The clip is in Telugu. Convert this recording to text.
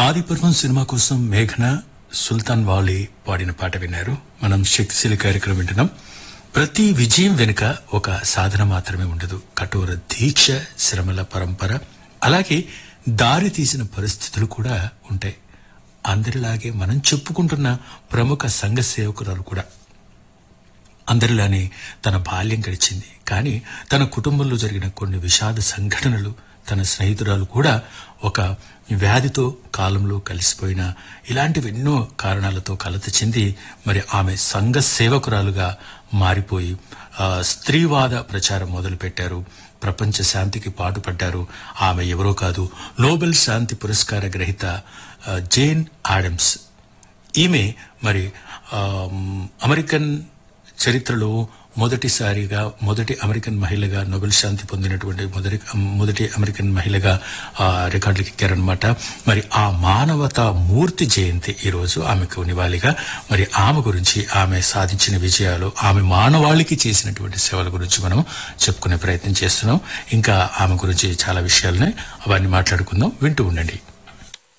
ఆదిపర్వం సినిమా కోసం మేఘన సుల్తాన్ వాలి పాడిన పాట విన్నారు మనం శక్తిశీలి కార్యక్రమం వింటున్నాం ప్రతి విజయం వెనుక ఒక సాధన మాత్రమే ఉండదు కఠోర దీక్ష శ్రమల పరంపర అలాగే దారి తీసిన పరిస్థితులు కూడా ఉంటాయి అందరిలాగే మనం చెప్పుకుంటున్న ప్రముఖ సంఘ సేవకురాలు కూడా అందరిలానే తన బాల్యం గడిచింది కానీ తన కుటుంబంలో జరిగిన కొన్ని విషాద సంఘటనలు తన స్నేహితురాలు కూడా ఒక వ్యాధితో కాలంలో కలిసిపోయిన ఇలాంటివి ఎన్నో కారణాలతో కలత చెంది మరి ఆమె సంఘ సేవకురాలుగా మారిపోయి ఆ, స్త్రీవాద ప్రచారం మొదలుపెట్టారు ప్రపంచ శాంతికి పాటుపడ్డారు ఆమె ఎవరో కాదు నోబెల్ శాంతి పురస్కార గ్రహీత ఆ, జేన్ ఆడమ్స్ ఈమె మరి ఆమ్, అమెరికన్ చరిత్రలో మొదటిసారిగా మొదటి అమెరికన్ మహిళగా నోబెల్ శాంతి పొందినటువంటి మొదటి మొదటి అమెరికన్ మహిళగా ఆ, రికార్డులకు ఎక్కారనమాట మరి ఆ మానవతా మూర్తి జయంతి ఈ రోజు ఆమెకు నివాళిగా మరి ఆమె గురించి ఆమె సాధించిన విజయాలు ఆమె మానవాళికి చేసినటువంటి సేవల గురించి మనం చెప్పుకునే ప్రయత్నం చేస్తున్నాం ఇంకా ఆమె గురించి చాలా విషయాలని అవన్నీ మాట్లాడుకుందాం వింటూ ఉండండి